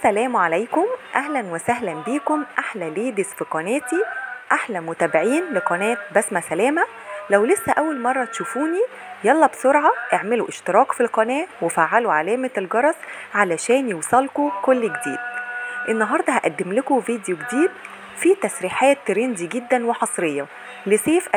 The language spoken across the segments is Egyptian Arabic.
السلام عليكم اهلا وسهلا بيكم احلى ليديز في قناتي احلى متابعين لقناه بسمه سلامه لو لسه اول مره تشوفوني يلا بسرعه اعملوا اشتراك في القناه وفعلوا علامه الجرس علشان يوصلكوا كل جديد النهارده هقدم لكم فيديو جديد فيه تسريحات ترندي جدا وحصريه لصيف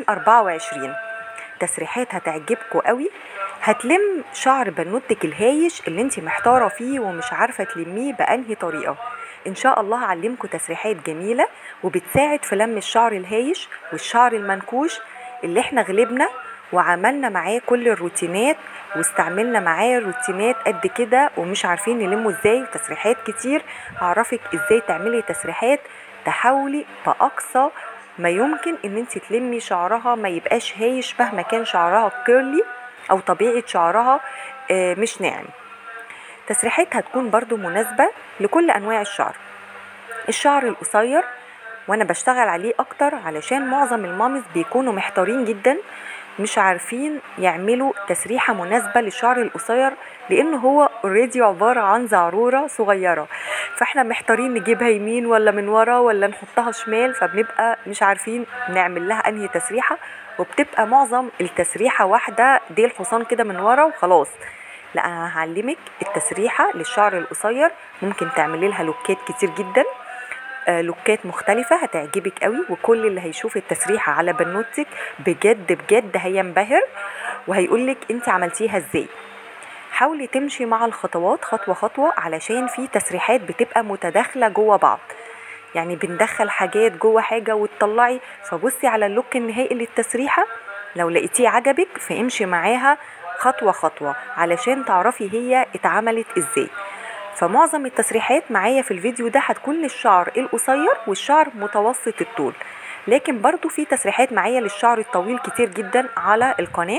2024 تسريحات هتعجبكم قوي هتلم شعر بنوتك الهايش اللي انت محتاره فيه ومش عارفه تلميه بانهي طريقه ان شاء الله هعلمكم تسريحات جميله وبتساعد في لم الشعر الهايش والشعر المنكوش اللي احنا غلبنا وعملنا معاه كل الروتينات واستعملنا معاه روتينات قد كده ومش عارفين نلمه ازاي وتسريحات كتير هعرفك ازاي تعملي تسريحات تحاولي باقصى ما يمكن ان انت تلمي شعرها ما يبقاش هايش مهما كان شعرها كيرلي او طبيعه شعرها آه، مش ناعم تسريحات هتكون برضو مناسبة لكل أنواع الشعر الشعر القصير وأنا بشتغل عليه أكتر علشان معظم المامز بيكونوا محتارين جدا مش عارفين يعملوا تسريحة مناسبة للشعر القصير لأن هو اوريدي عبارة عن زعرورة صغيرة فاحنا محتارين نجيبها يمين ولا من ورا ولا نحطها شمال فبنبقى مش عارفين نعمل لها أنهي تسريحة وبتبقى معظم التسريحة واحدة ديل حصان كده من ورا وخلاص لا انا هعلمك التسريحه للشعر القصير ممكن تعملي لها لوكات كتير جدا آه، لوكات مختلفة هتعجبك قوي وكل اللي هيشوف التسريحة على بنوتك بجد بجد هينبهر وهيقولك انت عملتيها ازاي حاولي تمشي مع الخطوات خطوة خطوة علشان في تسريحات بتبقى متداخلة جوه بعض يعني بندخل حاجات جوه حاجة وتطلعي فبصي على اللوك النهائي للتسريحة لو لقيتيه عجبك فامشي معاها خطوة خطوة علشان تعرفي هي اتعملت ازاي فمعظم التسريحات معايا في الفيديو ده هتكون للشعر القصير والشعر متوسط الطول لكن برضو في تسريحات معايا للشعر الطويل كتير جدا على القناة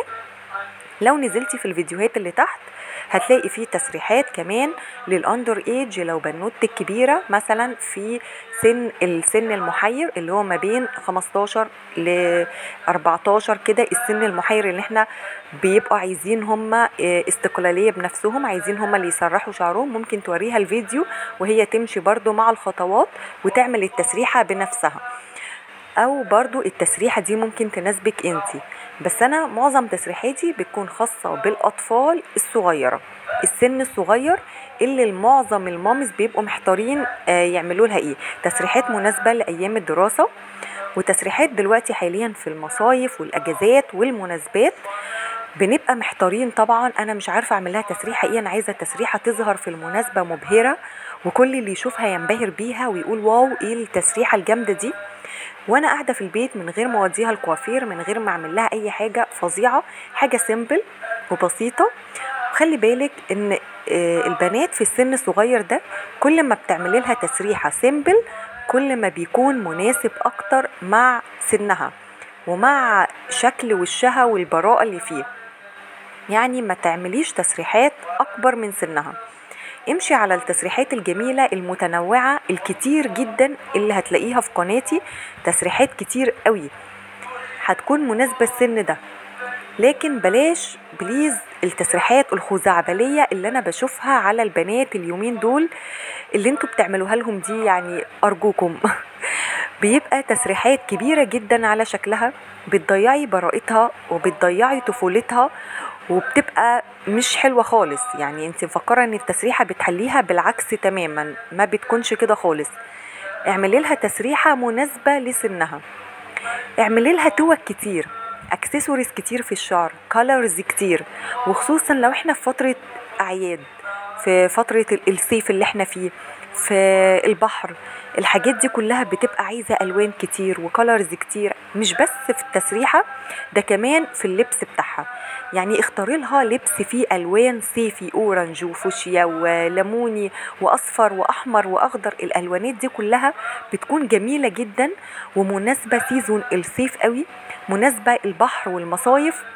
لو نزلتي في الفيديوهات اللي تحت هتلاقي فيه تسريحات كمان للاندر ايج لو بنوتك كبيره مثلا في سن السن المحير اللي هو ما بين 15 ل 14 كده السن المحير اللي احنا بيبقوا عايزين هم استقلاليه بنفسهم عايزين هم اللي يسرحوا شعرهم ممكن توريها الفيديو وهي تمشي برضو مع الخطوات وتعمل التسريحه بنفسها او برضو التسريحه دي ممكن تناسبك انتي بس انا معظم تسريحاتي بتكون خاصه بالاطفال الصغيره السن الصغير اللي المعظم المامز بيبقوا محتارين آه، يعملوا لها ايه تسريحات مناسبه لايام الدراسه وتسريحات دلوقتي حاليا في المصايف والاجازات والمناسبات بنبقى محتارين طبعا انا مش عارفه اعمل لها تسريحه ايه انا عايزه تسريحه تظهر في المناسبه مبهره وكل اللي يشوفها ينبهر بيها ويقول واو ايه التسريحه الجامده دي وانا قاعده في البيت من غير ما اوديها الكوافير من غير ما اعمل لها اي حاجه فظيعه حاجه سيمبل وبسيطه وخلي بالك ان آه، البنات في السن الصغير ده كل ما بتعملي لها تسريحه سيمبل كل ما بيكون مناسب اكتر مع سنها ومع شكل وشها والبراءه اللي فيه يعني ما تعمليش تسريحات اكبر من سنها امشي على التسريحات الجميلة المتنوعة الكتير جدا اللي هتلاقيها في قناتي تسريحات كتير قوي هتكون مناسبة السن ده لكن بلاش بليز التسريحات الخزعبلية اللي أنا بشوفها على البنات اليومين دول اللي انتوا بتعملوها لهم دي يعني أرجوكم بيبقى تسريحات كبيرة جدا على شكلها بتضيعي براءتها وبتضيعي طفولتها وبتبقى مش حلوة خالص يعني انت مفكرة ان التسريحة بتحليها بالعكس تماما ما بتكونش كده خالص اعملي لها تسريحة مناسبة لسنها اعملي لها توك كتير اكسسوارز كتير في الشعر كولرز كتير وخصوصا لو احنا في فترة اعياد في فترة الصيف اللي احنا فيه في البحر الحاجات دي كلها بتبقى عايزة ألوان كتير وكولرز كتير مش بس في التسريحة ده كمان في اللبس بتاعها يعني اختاري لها لبس فيه ألوان صيفي أورنج وفوشيا وليموني وأصفر وأحمر وأخضر الألوانات دي كلها بتكون جميلة جدا ومناسبة سيزون الصيف قوي مناسبة البحر والمصايف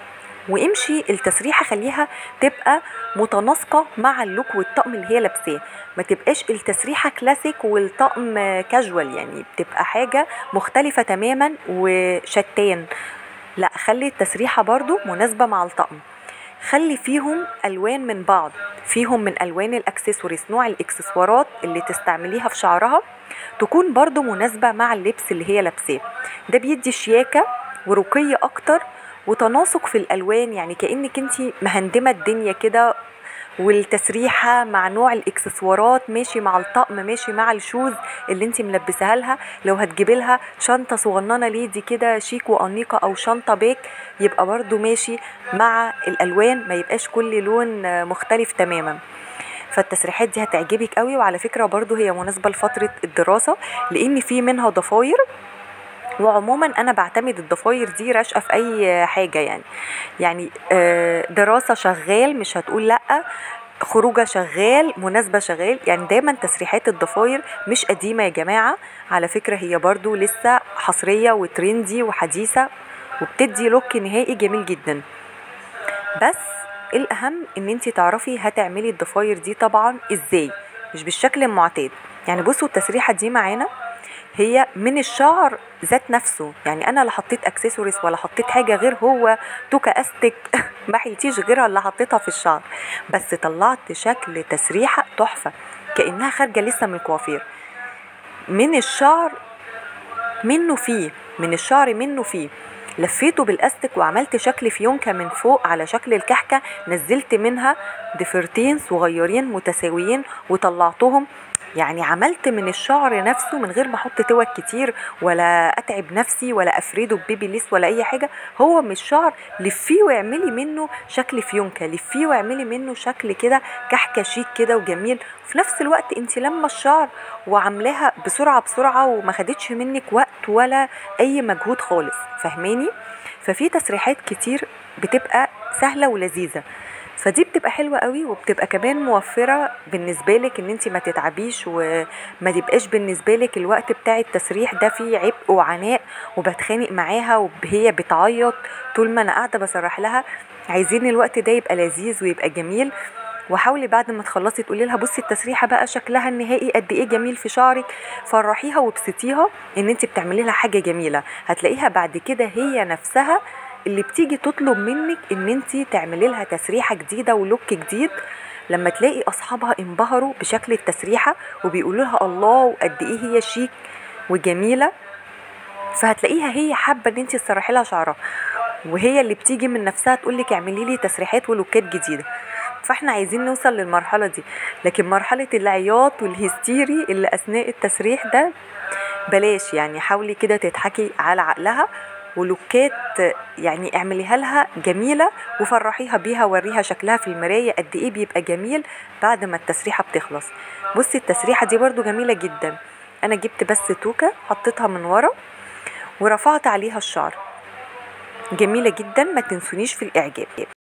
وامشي التسريحه خليها تبقى متناسقه مع اللوك والطقم اللي هي لابساه ما تبقاش التسريحه كلاسيك والطقم كاجوال يعني بتبقى حاجه مختلفه تماما وشتان لا خلي التسريحه برضو مناسبه مع الطقم خلي فيهم الوان من بعض فيهم من الوان الاكسسوارز نوع الاكسسوارات اللي تستعمليها في شعرها تكون برضو مناسبة مع اللبس اللي هي لابساه ده بيدي شياكة ورقي اكتر وتناسق في الالوان يعني كانك انت مهندمه الدنيا كده والتسريحه مع نوع الاكسسوارات ماشي مع الطقم ماشي مع الشوز اللي انت ملبساها لها لو هتجيبي لها شنطه صغننه ليدي كده شيك وانيقه او شنطه باك يبقى برضو ماشي مع الالوان ما يبقاش كل لون مختلف تماما فالتسريحات دي هتعجبك قوي وعلى فكره برضو هي مناسبه لفتره الدراسه لان في منها ضفاير وعموما انا بعتمد الضفاير دي راشقه في اي حاجه يعني يعني آه، دراسه شغال مش هتقول لا خروجه شغال مناسبة شغال يعني دايما تسريحات الضفاير مش قديمة يا جماعة على فكرة هي برضو لسه حصرية وترندي وحديثة وبتدي لوك نهائي جميل جدا بس الأهم ان انت تعرفي هتعملي الضفاير دي طبعا ازاي مش بالشكل المعتاد يعني بصوا التسريحة دي معانا هي من الشعر ذات نفسه يعني انا لا حطيت اكسسوارز ولا حطيت حاجه غير هو توكا استك ما حيلتيش غيرها اللي حطيتها في الشعر بس طلعت شكل تسريحه تحفه كانها خارجه لسه من الكوافير من الشعر منه فيه من الشعر منه فيه لفيته بالاستك وعملت شكل فيونكة من فوق على شكل الكحكة نزلت منها ضفيرتين صغيرين متساويين وطلعتهم يعني عملت من الشعر نفسه من غير ما احط توك كتير ولا اتعب نفسي ولا افرده ببيبي ليس ولا اي حاجه هو من الشعر لفيه واعملي منه شكل فيونكه لفيه واعملي منه شكل كده كحكه شيك كده وجميل في نفس الوقت انت لما الشعر وعاملاها بسرعه بسرعه وما خدتش منك وقت ولا اي مجهود خالص فاهماني ففي تسريحات كتير بتبقى سهله ولذيذه فدي بتبقى حلوه قوي وبتبقى كمان موفره بالنسبه لك ان انت ما تتعبيش وما تبقاش بالنسبه لك الوقت بتاع التسريح ده فيه عبء وعناء وبتخانق معاها وهي بتعيط طول ما انا قاعده بسرح لها عايزين الوقت ده يبقى لذيذ ويبقى جميل وحاولي بعد ما تخلصي تقولي لها بصي التسريحه بقى شكلها النهائي قد ايه جميل في شعرك فرحيها وابسطيها ان انت بتعملي لها حاجه جميله هتلاقيها بعد كده هي نفسها اللي بتيجي تطلب منك ان انت تعملي لها تسريحه جديده ولوك جديد لما تلاقي اصحابها انبهروا بشكل التسريحه وبيقولوا لها الله وقد ايه هي شيك وجميله فهتلاقيها هي حابه ان انت تسرحي لها شعرها وهي اللي بتيجي من نفسها تقول لك اعملي لي تسريحات ولوكات جديده فاحنا عايزين نوصل للمرحله دي لكن مرحله العياط والهستيري اللي اثناء التسريح ده بلاش يعني حاولي كده تضحكي على عقلها ولوكات يعني اعمليها لها جميله وفرحيها بيها وريها شكلها في المرايه قد ايه بيبقى جميل بعد ما التسريحه بتخلص بصي التسريحه دي برده جميله جدا انا جبت بس توكه حطيتها من ورا ورفعت عليها الشعر جميله جدا ما تنسونيش في الاعجاب